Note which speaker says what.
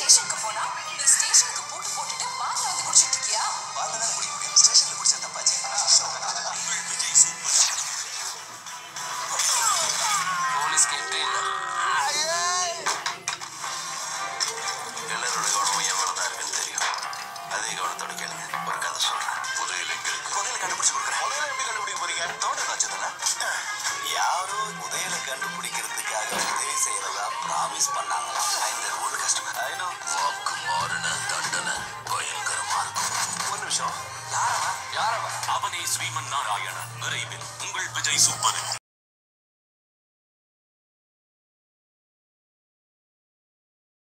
Speaker 1: ஸ்டேஷனுக்கு போனா நீ ஸ்டேஷனுக்கு பூட்டு போட்டுட்டு பார்ல வந்து குடிச்சிட்டு இருக்கியா
Speaker 2: பால்ல தான் குடிக்க முடியும் ஸ்டேஷன்ல குடிச்சா தப்பாச்சு
Speaker 3: உங்கள் விஜய் சூப்பர்
Speaker 2: போலீஸ் கேட்டே இல்ல
Speaker 3: எல்லாரோட கவனமும் என் மேல தான் இருக்குன்னு தெரியும் அதே கவனத்தோட கேளுங்க ஒரு கதை சொல்றேன் புதையல் எங்க இருக்கு
Speaker 2: புதையல கண்டுபிடிச்சு கொடுக்குறேன்
Speaker 3: புதையல் எப்படி கண்டுபிடிக்க போறீங்க
Speaker 2: தோட்டம் வச்சு தானே யாரோ புதையல கண்டுபிடிக்கிறதுக்காக உதவி செய்யறதா ப்ராமிஸ் பண்ணாங்களா இந்த ரூல் கஸ்டமர் ஐ நோ
Speaker 3: வாக்கு மாறின தண்டனை பயங்கரமா இருக்கும்
Speaker 2: ஒரு நிமிஷம் யாரவா யாரவா
Speaker 3: அவனே ஸ்ரீமன் நாராயணன் விரைவில் உங்கள் விஜய் சூப்பர்